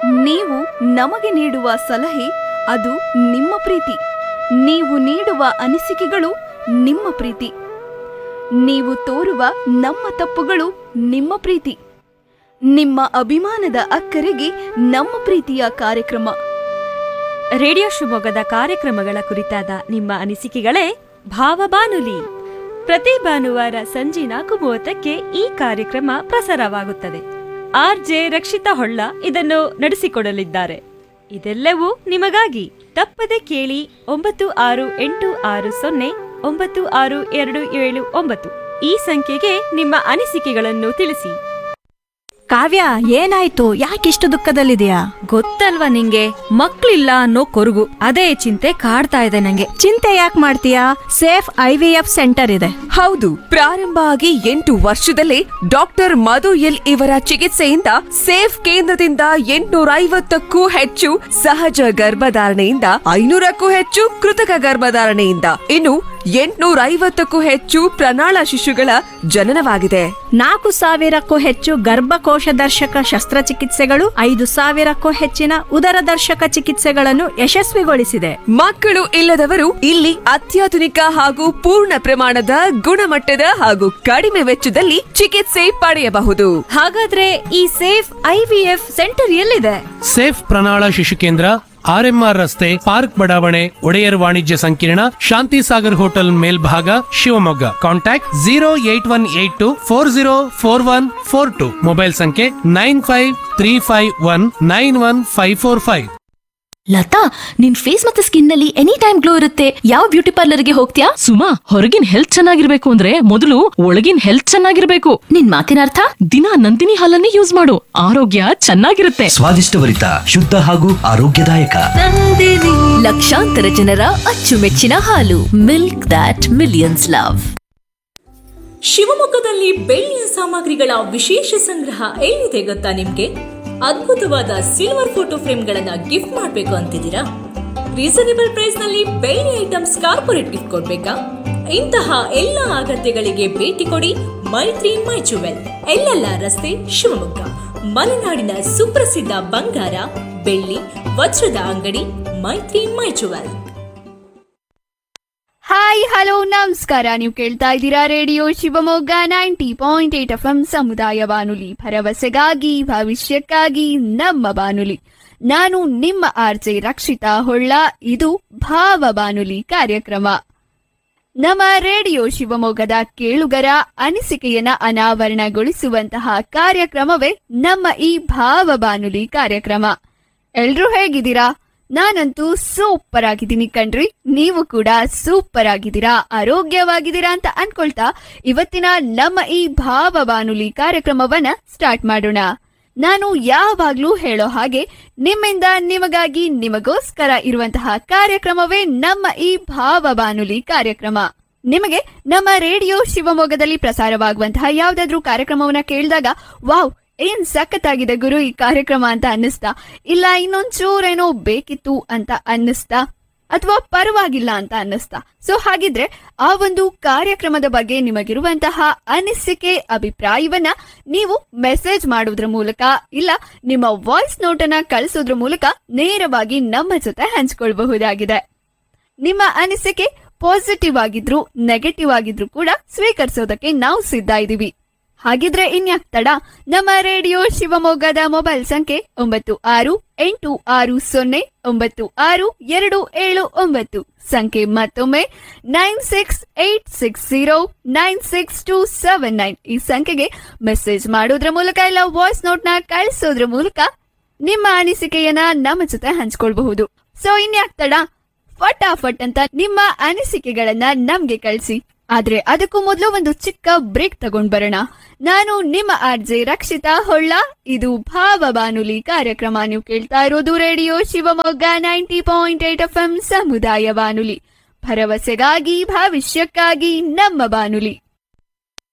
ನೀವು ನಮಗೆ ನೀಡುವ ಸಲಹೆ ಅದು ನಿಮ್ಮ ಪ್ರೀತಿ ನೀವು ನೀಡುವ ಅನಿಸಿಕೆಗಳು ನಿಮ್ಮ ಪ್ರೀತಿ ನೀವು ತೋರುವ ನಮ್ಮ ತಪ್ಪುಗಳು ನಿಮ್ಮ ಪ್ರೀತಿ ನಿಮ್ಮ ಅಭಿಮಾನದ ಅಕ್ಕರೆಗೆ ನಮ್ಮ ಪ್ರೀತಿಯ ಕಾರ್ಯಕ್ರಮ ರೇಡಿಯೋ ಶಿವಮೊಗ್ಗದ ಕಾರ್ಯಕ್ರಮಗಳ ಕುರಿತಾದ ನಿಮ್ಮ ಅನಿಸಿಕೆಗಳೇ ಭಾವಬಾನುಲಿ ಪ್ರತಿ ಭಾನುವಾರ ಸಂಜೆ ನಾಲ್ಕು ಮೂವತ್ತಕ್ಕೆ ಈ ಕಾರ್ಯಕ್ರಮ ಪ್ರಸಾರವಾಗುತ್ತದೆ ಆರ್ ಜೆ ರಕ್ಷಿತಾ ಹೊಳ್ಳ ಇದನ್ನು ನಡೆಸಿಕೊಡಲಿದ್ದಾರೆ ಇದೆಲ್ಲವೂ ನಿಮಗಾಗಿ ತಪ್ಪದೆ ಕೇಳಿ ಒಂಬತ್ತು ಆರು ಎಂಟು ಆರು ಸೊನ್ನೆ ಒಂಬತ್ತು ಆರು ಎರಡು ಏಳು ಒಂಬತ್ತು ಈ ಸಂಖ್ಯೆಗೆ ನಿಮ್ಮ ಅನಿಸಿಕೆಗಳನ್ನು ತಿಳಿಸಿ ಕಾವ್ಯ ಏನಾಯ್ತು ಯಾಕಿಷ್ಟು ದುಃಖದಲ್ಲಿದೆಯಾ ಗೊತ್ತಲ್ವಾ ನಿಂಗೆ ಮಕ್ಳಿಲ್ಲ ಅನ್ನೋ ಕೊರಗು ಅದೇ ಚಿಂತೆ ಕಾಡ್ತಾ ಇದೆ ನಂಗೆ ಚಿಂತೆ ಯಾಕೆ ಮಾಡ್ತೀಯಾ safe I V F centre ಇದೆ ಹೌದು ಪ್ರಾರಂಭ ಆಗಿ ಎಂಟು ವರ್ಷದಲ್ಲೇ ಡಾಕ್ಟರ್ ಮಧು ಎಲ್ ಇವರ ಚಿಕಿತ್ಸೆಯಿಂದ ಸೇಫ್ ಕೇಂದ್ರದಿಂದ ಎಂಟುನೂರ ಐವತ್ತಕ್ಕೂ ಹೆಚ್ಚು ಸಹಜ ಗರ್ಭಧಾರಣೆಯಿಂದ ಐನೂರಕ್ಕೂ ಹೆಚ್ಚು ಕೃತಕ ಗರ್ಭಧಾರಣೆಯಿಂದ ಇನ್ನು ಎಂಟುನೂರ ಐವತ್ತಕ್ಕೂ ಹೆಚ್ಚು ಪ್ರಣಾಳ ಶಿಶುಗಳ ಜನನವಾಗಿದೆ ನಾಲ್ಕು ಸಾವಿರಕ್ಕೂ ಹೆಚ್ಚು ಗರ್ಭಕೋಶ ದರ್ಶಕ ಶಸ್ತ್ರಚಿಕಿತ್ಸೆಗಳು ಐದು ಸಾವಿರಕ್ಕೂ ಹೆಚ್ಚಿನ ಉದರ ದರ್ಶಕ ಚಿಕಿತ್ಸೆಗಳನ್ನು ಯಶಸ್ವಿಗೊಳಿಸಿದೆ ಮಕ್ಕಳು ಇಲ್ಲದವರು ಇಲ್ಲಿ ಅತ್ಯಾಧುನಿಕ ಹಾಗೂ ಪೂರ್ಣ ಪ್ರಮಾಣದ ಗುಣಮಟ್ಟದ ಹಾಗೂ ಕಡಿಮೆ ವೆಚ್ಚದಲ್ಲಿ ಚಿಕಿತ್ಸೆ ಪಡೆಯಬಹುದು ಹಾಗಾದ್ರೆ ಈ ಸೇಫ್ ಐವಿಎಫ್ ಸೆಂಟರ್ ಎಲ್ಲಿದೆ ಸೇಫ್ ಪ್ರಣಾಳ ಶಿಶು ಕೇಂದ್ರ ಆರ್ಎಂಆರ್ ರಸ್ತೆ ಪಾರ್ಕ್ ಬಡಾವಣೆ ಒಡೆಯರ್ ವಾಣಿಜ್ಯ ಸಂಕೀರ್ಣ ಶಾಂತಿ ಸಾಗರ್ ಹೋಟೆಲ್ ಮೇಲ್ಭಾಗ Shivamogga contact zero eight one eight two four zero four one four two mobile ಸಂಖ್ಯೆ nine five three five one nine one five four five Latha ನಿನ್ ಫೇಸ್ ಮತ್ತೆ ಸ್ಕಿನ್ ನಲ್ಲಿ ಎನಿ ಟೈಮ್ ಗ್ಲೋ ಇರುತ್ತೆ ಯಾವ ಬ್ಯೂಟಿ ಪಾರ್ಲರ್ಗೆ ಹೋಗ್ತೀಯಾ ಸುಮಾ ಹೊರಗಿನ ಹೆಲ್ತ್ ಚೆನ್ನಾಗಿರ್ಬೇಕು ಅಂದ್ರೆ ಮೊದಲು ಒಳಗಿನ ಹೆಲ್ತ್ ಚೆನ್ನಾಗಿರ್ಬೇಕು ನಿನ್ ಮಾತಿನ ಅರ್ಥ ದಿನ ನಂದಿನಿ ಹಾಲನ್ನೇ ಯೂಸ್ ಮಾಡು ಆರೋಗ್ಯ ಚೆನ್ನಾಗಿರುತ್ತೆ ಸ್ವಾದಿಷ್ಟಭರಿತ ಶುದ್ಧ ಹಾಗೂ ಆರೋಗ್ಯದಾಯಕ ಲಕ್ಷಾಂತರ ಜನರ ಅಚ್ಚುಮೆಚ್ಚಿನ ಹಾಲು ಮಿಲ್ಕ್ ದಾಟ್ ಮಿಲಿಯನ್ಸ್ ಲವ್ ಶಿವಮೊಗ್ಗದಲ್ಲಿ ಬೆಳ್ಳಿಯ ಸಾಮಗ್ರಿಗಳ ವಿಶೇಷ ಸಂಗ್ರಹ ಎಲ್ಲಿದೆ ಗೊತ್ತಾ ನಿಮ್ಗೆ ಅದ್ಭುತವಾದ ಸಿಲ್ವರ್ ಫೋಟೋ ಫ್ರೇಮ್ಗಳನ್ನ ಗಿಫ್ಟ್ ಮಾಡಬೇಕು ಅಂತಿದ್ದೀರಾ ರೀಸನೇಬಲ್ ಪ್ರೈಸ್ ನಲ್ಲಿ ಬೆಳ್ಳಿ ಐಟಮ್ಸ್ ಕಾರ್ಪೊರೇಟ್ ಗಿಫ್ಟ್ ಕೊಡ್ಬೇಕಾ ಇಂತಹ ಎಲ್ಲ ಅಗತ್ಯಗಳಿಗೆ ಭೇಟಿ ಕೊಡಿ ಮೈತ್ರಿ ಮೈ ಜುವೆಲ್ ಎಲ್ಲೆಲ್ಲ ರಸ್ತೆ ಶಿವಮೊಗ್ಗ ಮಲೆನಾಡಿನ ಸುಪ್ರಸಿದ್ಧ ಬಂಗಾರ ಬೆಳ್ಳಿ ವಜ್ರದ ಅಂಗಡಿ ಮೈತ್ರಿ ಮೈ ಜುವೆಲ್ ಹಾಯ್ ಹಲೋ ನಮಸ್ಕಾರ ನೀವು ಕೇಳ್ತಾ ಇದ್ದೀರಾ radio Shivamogga ninety point eight F M ಸಮುದಾಯ ಬಾನುಲಿ ಭರವಸೆಗಾಗಿ ಭವಿಷ್ಯಕ್ಕಾಗಿ ನಮ್ಮ ಬಾನುಲಿ ನಾನು ನಿಮ್ಮ ಆರ್ಜೆ ರಕ್ಷಿತಾ ಹೊಳ್ಳ ಇದು ಭಾವ ಬಾನುಲಿ ಕಾರ್ಯಕ್ರಮ ನಮ್ಮ ರೇಡಿಯೋ ಶಿವಮೊಗ್ಗದ ಕೇಳುಗರ ಅನಿಸಿಕೆಯನ್ನ ಅನಾವರಣಗೊಳಿಸುವಂತಹ ಕಾರ್ಯಕ್ರಮವೇ ನಮ್ಮ ಈ ಭಾವ ಬಾನುಲಿ ಕಾರ್ಯಕ್ರಮ ಎಲ್ರೂ ಹೇಗಿದ್ದೀರಾ ನಾನಂತೂ ಸೂಪರ್ ಆಗಿದ್ದೀನಿ ಕಣ್ರಿ ನೀವು ಕೂಡ ಸೂಪರ್ ಆಗಿದ್ದೀರಾ ಆರೋಗ್ಯವಾಗಿದ್ದೀರಾ ಅಂತ ಅನ್ಕೊಳ್ತಾ ಇವತ್ತಿನ ನಮ್ಮ ಈ ಭಾವ ಬಾನುಲಿ ಕಾರ್ಯಕ್ರಮವನ್ನ ಸ್ಟಾರ್ಟ್ ಮಾಡೋಣ ನಾನು ಯಾವಾಗ್ಲೂ ಹೇಳೋ ಹಾಗೆ ನಿಮ್ಮಿಂದ ನಿಮಗಾಗಿ ನಿಮಗೋಸ್ಕರ ಇರುವಂತಹ ಕಾರ್ಯಕ್ರಮವೇ ನಮ್ಮ ಈ ಭಾವ ಬಾನುಲಿ ಕಾರ್ಯಕ್ರಮ ನಿಮಗೆ ನಮ್ಮ ರೇಡಿಯೋ ಶಿವಮೊಗ್ಗದಲ್ಲಿ ಪ್ರಸಾರವಾಗುವಂತಹ ಯಾವ್ದಾದ್ರೂ ಕಾರ್ಯಕ್ರಮವನ್ನ ಕೇಳಿದಾಗ ವಾವ್ ಏನ್ ಸಖತ್ತಾಗಿದೆ ಗುರು ಈ ಕಾರ್ಯಕ್ರಮ ಅಂತ ಅನ್ನಿಸ್ತಾ ಇಲ್ಲ ಇನ್ನೊಂಚೂರೇನೋ ಬೇಕಿತ್ತು ಅಂತ ಅನ್ನಿಸ್ತಾ ಅಥವಾ ಪರವಾಗಿಲ್ಲ ಅಂತ ಅನ್ನಿಸ್ತಾ ಸೊ ಹಾಗಿದ್ರೆ ಆ ಒಂದು ಕಾರ್ಯಕ್ರಮದ ಬಗ್ಗೆ ನಿಮಗಿರುವಂತಹ ಅನಿಸಿಕೆ ಅಭಿಪ್ರಾಯವನ್ನ ನೀವು ಮೆಸೇಜ್ ಮಾಡೋದ್ರ ಮೂಲಕ ಇಲ್ಲ ನಿಮ್ಮ ವಾಯ್ಸ್ ನೋಟನ್ನ ಕಳಿಸೋದ್ರ ಮೂಲಕ ನೇರವಾಗಿ ನಮ್ಮ ಜೊತೆ ಹಂಚ್ಕೊಳ್ಬಹುದಾಗಿದೆ ನಿಮ್ಮ ಅನಿಸಿಕೆ ಪಾಸಿಟಿವ್ ಆಗಿದ್ರು ನೆಗೆಟಿವ್ ಆಗಿದ್ರು ಕೂಡ ಸ್ವೀಕರಿಸೋದಕ್ಕೆ ನಾವು ಸಿದ್ಧ ಇದ್ದೀವಿ ಹಾಗಿದ್ರೆ ಇನ್ಯಾಕ್ ತಡ ನಮ್ಮ ರೇಡಿಯೋ ಶಿವಮೊಗ್ಗದ ಮೊಬೈಲ್ ಸಂಖ್ಯೆ ಒಂಬತ್ತು ಆರು ಎಂಟು ಆರು ಸೊನ್ನೆ ಒಂಬತ್ತು ಆರು ಎರಡು ಏಳು ಒಂಬತ್ತು ಸಂಖ್ಯೆ ಮತ್ತೊಮ್ಮೆ nine six eight six zero nine six two seven nine ಈ ಸಂಖ್ಯೆಗೆ ಮೆಸೇಜ್ ಮಾಡೋದ್ರ ಮೂಲಕ ಇಲ್ಲ ವಾಯ್ಸ್ ನೋಟ್ ನ ಕಳಿಸೋದ್ರ ಮೂಲಕ ನಿಮ್ಮ ಅನಿಸಿಕೆಯನ್ನ ನಮ್ಮ ಜೊತೆ ಹಂಚ್ಕೊಳ್ಬಹುದು ಸೊ ಇನ್ಯಾಕ್ ತಡ ಫಟಾಫಟ್ ಅಂತ ನಿಮ್ಮ ಅನಿಸಿಕೆಗಳನ್ನ ನಮ್ಗೆ ಕಳಿಸಿ ಆದ್ರೆ ಅದಕ್ಕೂ ಮೊದಲು ಒಂದು ಚಿಕ್ಕ ಬ್ರೇಕ್ ತಗೊಂಡ್ ಬರೋಣ ನಾನು ನಿಮ್ಮ ಆರ್ಜೆ ರಕ್ಷಿತಾ ಹೊಳ್ಳ ಇದು ಭಾವ ಬಾನುಲಿ ಕಾರ್ಯಕ್ರಮ ನೀವು ಕೇಳ್ತಾ ಇರೋದು radio Shivamogga ninety point eight F M ಸಮುದಾಯ ಬಾನುಲಿ ಭರವಸೆಗಾಗಿ ಭವಿಷ್ಯಕ್ಕಾಗಿ ನಮ್ಮ ಬಾನುಲಿ